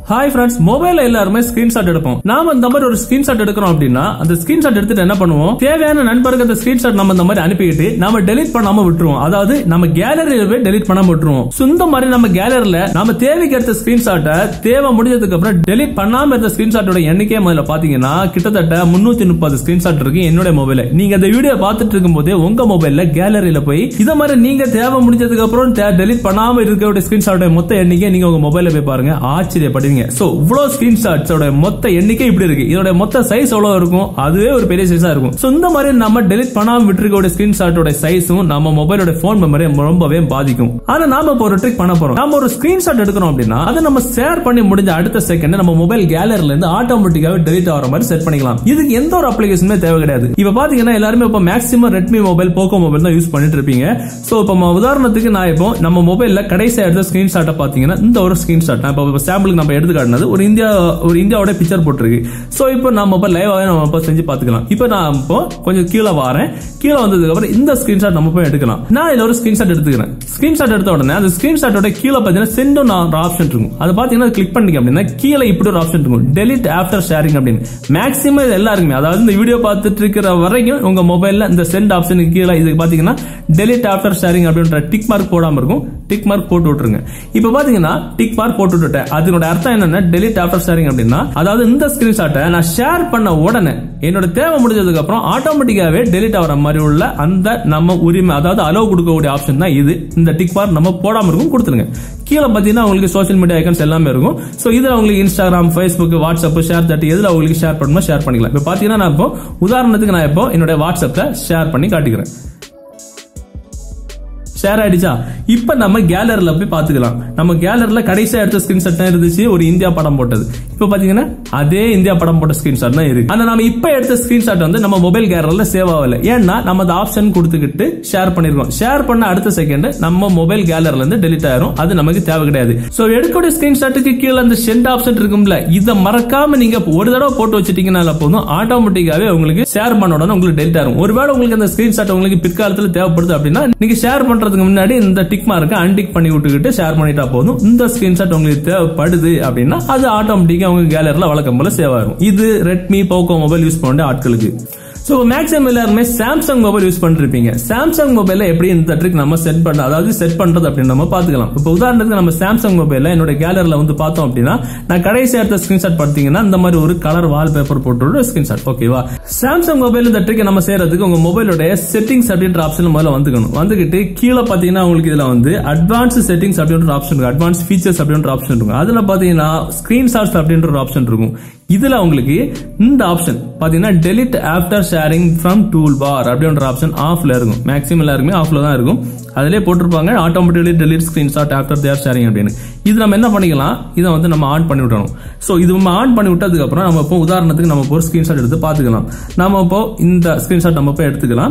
hi friends மொபைல்ல எல்லாருமே screenshot எடுப்போம் நாம இந்த மாதிரி ஒரு ஸ்கிரீன்ஷாட் எடுக்கிறோம் அப்படின்னா அந்த ஸ்கிரீன்ஷாட் எடுத்துட்டு என்ன பண்ணுவோம் தேவையான நண்பருக்கு அந்த ஸ்கிரீன்ஷாட் நம்ம இந்த மாதிரி அனுப்பிக்கிட்டு நம்ம டெலிட் பண்ணாம விட்டுருவோம் அதாவது நம்ம கேலரியில போய் டெலிட் பண்ணாம விட்டுருவோம் So, இந்த மாதிரி நம்ம கேலரியில நம்ம தேவைக்கு எடுத்த ஸ்கிரீன்ஷாட்டை தேவை முடிஞ்சதுக்கு அப்புறம் டெலிட் பண்ணாம இருந்த ஸ்கிரீன்ஷாட்டோட எண்ணிக்கை முதல்ல பாத்தீங்கன்னா கிட்டத்தட்ட முன்னூத்தி முப்பது ஸ்கிரீன்ஷாட் இருக்கு என்னோட மொபைல நீங்க அந்த வீடியோ பார்த்துட்டு இருக்கும் போதே உங்க மொபைல்ல கேலரியில போய் இத மாதிரி நீங்க தேவை முடிஞ்சதுக்கு அப்புறம் டெலிட் பண்ணாம இருக்க ஸ்கிரீன்ஷாட்டோட மொத்த எண்ணிக்கை நீங்க உங்க மொபைல்ல போய் பாருங்க ஆச்சரியப்படுவீங்க சோ இவ்வளவு ஸ்கிரீன்ஷாட்ஸோட மொத்த எண்ணிக்கை இப்படி இருக்கு இதோட மொத்த சைஸ் எவ்வளவு இருக்கும் அதுவே ஒரு பெரிய சைஸா இருக்கும் சோ இந்த மாதிரி நம்ம டெலிட் பண்ணாம விட்டுருக்க ஸ்கிரீன்ஷாட்டோட சைஸும் நம்ம மொபைலோட போன் மெமரி ரொம்பவே பாதிக்கும் ஆனா நாம இப்போ ஒரு ட்ரிக் பண்ண போறோம் நாம ஒரு ஸ்கிரீன்ஷாட் எடுக்கிறோம் அப்படின்னா அதை நம்ம ஷேர் பண்ணி முடிஞ்ச அடுத்த செகண்ட் நம்ம மொபைல் கேலரில இருந்து ஆட்டோமேட்டிக்காவே டெலிட் ஆகிற மாதிரி செட் பண்ணிக்கலாம் இதுக்கு எந்த ஒரு அப்ளிகேஷனுமே தேவை கிடையாது இப்ப பாத்தீங்கன்னா எல்லாருமே இப்ப maximum Redmi mobile Poco mobile தான் யூஸ் பண்ணிட்டு இருப்பீங்க சோ இப்ப ம- உதாரணத்துக்கு நான் இப்போ நம்ம மொபைல்ல கடைசியா எடுத்த ஸ்கிரீன்ஷாட்டை பாத்தீங்கன்னா இந்த ஒரு ஸ்கிரீன்ஷாட் நான் இப்போ சாம்பிளுக்கு நம்ம எடுத்து காட்டினது ஒரு இந்தியா ஒரு இந்தியாவோட பிக்சர் போட்டிருக்கு சோ இப்போ நம்ம இப்போ லைவாவே நம்ம இப்போ செஞ்சு பாத்துக்கலாம் இப்போ நான் இப்போ கொஞ்சம் கீழே வரேன் கீழே வந்ததுக்கு அப்புறம் இந்த ஸ்கிரீன்ஷாட் நம்ம போய் எடுக்கலாம் நான் இதுல ஒரு ஸ்கிரீன்ஷாட் எடுத்துக்கிறேன் ஸ்கிரீன்ஷாட் எடுத்த உடனே அந்த ஸ்கிரீன்ஷாட்டோட கீழே பாத்தீங்கன்னா சென்ட் ஒரு ஆப்ஷன் இருக்கும் அது பாத்தீங்கன்னா கிளிக் பண்ணிக்க அப்படின்னா கீழே இப்படி ஒரு ஆப்ஷன் இருக்கும் டெலிட் ஆஃப்டர் ஷேரிங் அப்படின்னு மேக்ஸிமம் இது எல்லாருக்குமே அதாவது இந்த வீடியோ பார்த்துட்டு இருக்கிற வரைக்கும் உங்க மொபைல்ல இந்த சென்ட் ஆப்ஷனுக்கு கீழே இது பாத்தீங்கன்னா டெலிட் ஆஃப்டர் ஷேரிங் அப்படின்ற டிக் மார்க் போடாம இருக்கும் டிக் மார்க் போட்டு விட்டுருங்க இப்போ பாத்தீங்கன்னா டிக் மார்க் போட்டு விட்டுட்டேன் அதனோட அர்த்தம் என்னன்னா டெலிட் ஆஃப்டர் ஷேரிங் அப்படின்னா அதாவது இந்த ஸ்கிரீன்ஷாட்டை நான் ஷேர் பண்ண உடனே என்னோட தேவை முடிஞ்சதுக்கு அப்புறம் ஆட்டோமேட்டிக்காவே டெலிட் ஆகிற மாதிரி உள்ள அந்த நம்ம உரிமை அதாவது அலோவ் கொடுக்கக்கூடிய ஆப்ஷன் தான் இது இந்த டிக் மார்க் நம்ம போடாம இருக்கும் கொடுத்துருங்க கீழே பாத்தீங்கன்னா உங்களுக்கு சோஷியல் மீடியா ஐக்கன்ஸ் எல்லாமே இருக்கும் சோ இதுல உங்களுக்கு இன்ஸ்டாகிராம் ஃபேஸ்புக் வாட்ஸ்அப் ஷேர் தட்டி எதுல உங்களுக்கு ஷேர் பண்ணணுமோ ஷேர் பண்ணிக்கலாம் இப்போ பாத்தீங்கன்னா நான் இப்போ உதாரணத்துக்கு நான் இப்போ என்னோட வாட்ஸ்அப்ல ஷேர் பண்ணி காட்டிக்கிறேன் ஷேர் ஆயிடுச்சா இப்ப நம்ம கேலரில போய் பாத்துக்கலாம் நம்ம கேலரில கடைசியா எடுத்த ஸ்கிரீன்ஷாட் தான் இருந்துச்சு ஒரு இந்தியா படம் போட்டது இப்ப பாத்தீங்கன்னா அதே இந்தியா படம் போட்ட ஸ்கிரீன்ஷாட் தான் இருக்கு ஆனா நம்ம இப்ப எடுத்த ஸ்கிரீன்ஷாட் வந்து நம்ம மொபைல் கேலரில சேவ் ஆகல ஏன்னா நம்ம அந்த ஆப்ஷன் கொடுத்துக்கிட்டு ஷேர் பண்ணிருக்கோம் ஷேர் பண்ண அடுத்த செகண்ட் நம்ம மொபைல் கேலரில இருந்து டெலிட் ஆயிரும் அது நமக்கு தேவை கிடையாது சோ எடுக்கக்கூடிய ஸ்கிரீன்ஷாட்டுக்கு கீழே அந்த சென்ட் ஆப்ஷன் இருக்கும்ல இதை மறக்காம நீங்க ஒரு தடவை போட்டு வச்சிட்டீங்கன்னா போதும் ஆட்டோமேட்டிக்காவே உங்களுக்கு ஷேர் பண்ண உடனே உங்களுக்கு டெலிட் ஆகும் ஒருவேளை உங்களுக்கு அந்த ஸ்கிரீன்ஷாட் உங்களுக்கு பிற்காலத்துல தேவைப்படுது அப்படின்னா நீங்க ஷேர் பண்றதுக்கு முன்னாடி இந்த டிக் மார்க்க அன்டிக் பண்ணி விட்டுக்கிட்டு ஷேர் பண்ணிட்டா போதும் இந்த ஸ்கிரீன்ஷாட் உங்களுக்கு தேவைப்படுது அப்படின்னா அது ஆட்டோமேட்டிக்கா உங்க கேலரில வழக்கம் போல சேவ் ஆகும் இது ரெட்மி போக்கோ மொபைல் யூஸ் பண்ண ஆட்களுக்கு சோ மேக்ஸிமம் எல்லாருமே சாம்சங் மொபைல் யூஸ் பண்ணிருப்பீங்க சாம்சங் மொபைல்ல எப்படி இந்த ட்ரிக் நம்ம செட் பண்ண அதாவது செட் பண்றது அப்படின்னு நம்ம பாத்துக்கலாம் இப்போ உதாரணத்துக்கு நம்ம சாம்சங் மொபைல்ல என்னோட கேலரில வந்து பார்த்தோம் அப்படின்னா நான் கடைசி எடுத்த ஸ்கிரீன்ஷாட் பார்த்தீங்கன்னா இந்த மாதிரி ஒரு கலர் வால் பேப்பர் போட்டு ஸ்கிரீன்ஷாட் ஓகேவா சாம்சங் மொபைல் இந்த ட்ரிக் நம்ம செய்யறதுக்கு உங்க மொபைலோட செட்டிங்ஸ் அப்படின்ற ஆப்ஷன் முதல்ல வந்துக்கணும் வந்துகிட்டு கீழே பாத்தீங்கன்னா உங்களுக்கு இதுல வந்து அட்வான்ஸ் செட்டிங்ஸ் அப்படின்ற ஆப்ஷன் இருக்கும் அட்வான்ஸ் ஃபீச்சர்ஸ் அப்படின்ற ஆப்ஷன் இருக்கும் அதுல பாத்தீங்கன்னா ஸ்கிரீன்ஷாட்ஸ் அப்படின்ற ஒரு ஆப்ஷன் இருக்கும் இதுல உங்களுக்கு இந்த ஆப்ஷன் பாத்தீங்கன்னா delete after sharing from tool bar அப்படின்ற ஆப்ஷன் ஆஃப்ல இருக்கும் மேக்ஸிமம் எல்லாருமே ஆஃப்ல தான் இருக்கும் அதிலே போட்டிருப்பாங்க automatically delete screenshot after their sharing அப்படின்னு இது நம்ம என்ன பண்ணிக்கலாம் இதை வந்து நம்ம ஆன் பண்ணி விடணும் ஸோ இது நம்ம ஆன் பண்ணி விட்டதுக்கு அப்புறம் நம்ம இப்போ உதாரணத்துக்கு நம்ம இப்போ ஒரு ஸ்கிரீன்ஷாட் எடுத்து பார்த்துக்கலாம் நம்ம இப்போ இந்த ஸ்கிரீன்ஷாட் நம்ம இப்போ எடுத்துக்கலாம்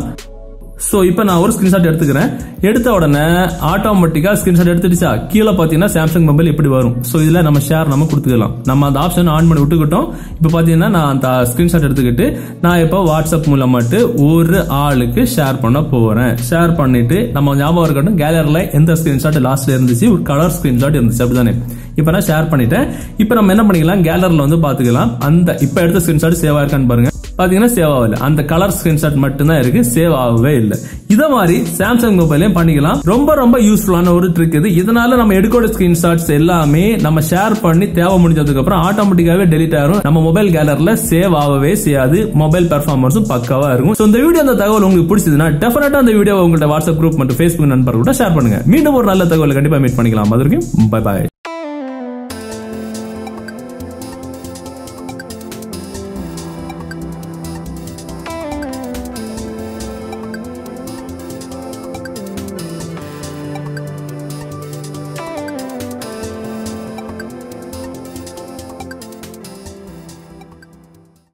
சோ இப்போ நான் ஒரு ஸ்கிரீன்ஷாட் எடுத்துக்கிறேன் எடுத்த உடனே ஆட்டோமேட்டிக்கா ஸ்கிரீன்ஷாட் எடுத்துடுச்சா கீழே பாத்தீங்கன்னா சாம்சங் மொபைல் இப்படி வரும் சோ இதுல நம்ம ஷேர் நம்ம கொடுத்துக்கலாம் நம்ம அந்த ஆப்ஷன் ஆன் பண்ணி விட்டுக்கிட்டோம் இப்போ பாத்தீங்கன்னா நான் அந்த ஸ்கிரீன்ஷாட் எடுத்துக்கிட்டு நான் இப்போ வாட்ஸ்அப் மூலமாட்டு ஒரு ஆளுக்கு ஷேர் பண்ண போறேன் ஷேர் பண்ணிட்டு நம்ம ஞாபகம் இருக்கட்டும் கேலரில எந்த ஸ்கிரீன்ஷாட் லாஸ்ட்ல இருந்துச்சு ஒரு கலர் ஸ்கிரீன்ஷாட் இருந்துச்சு அப்படிதானே இப்போ நான் ஷேர் பண்ணிட்டேன் இப்போ நம்ம என்ன பண்ணிக்கலாம் கேலரில வந்து பாத்துக்கலாம் அந்த இப்போ எடுத்த ஸ்கிரீன்ஷாட் சேவ் ஆயிருக்கான்னு பாருங்க பாத்தீங்கன்னா சேவ் ஆகல அந்த கலர் ஸ்கிரீன்ஷாட் மட்டும்தான் இருக்கு சேவ் ஆகவே இல்லை இத மாதிரி சாம்சங் மொபைலையும் பண்ணிக்கலாம் ரொம்ப ரொம்ப யூஸ்ஃபுல்லான ஒரு ட்ரிக் இது இதனால நம்ம எடுக்கோட ஸ்கிரீன்ஷாட்ஸ் எல்லாமே நம்ம ஷேர் பண்ணி தேவை முடிஞ்சதுக்கு அப்புறம் ஆட்டோமேட்டிக்காவே டெலிட் ஆகும் நம்ம மொபைல் கேலர்ல சேவ் ஆகவே செய்யாது மொபைல் பெர்ஃபார்மன்ஸும் பக்காவா இருக்கும் So, இந்த வீடியோ அந்த தகவல் உங்களுக்கு பிடிச்சதுன்னா டெஃபினட்டா அந்த வீடியோ உங்கள்ட்ட வாட்ஸ்அப் குரூப் மற்றும் ஃபேஸ்புக் நண்பர் கூட ஷேர் பண்ணுங்க மீண்டும் ஒரு நல்ல தகவல் கண்டிப்பா மீட் பண்ணிக்கலாம் அது வரைக்கும் பை பாய்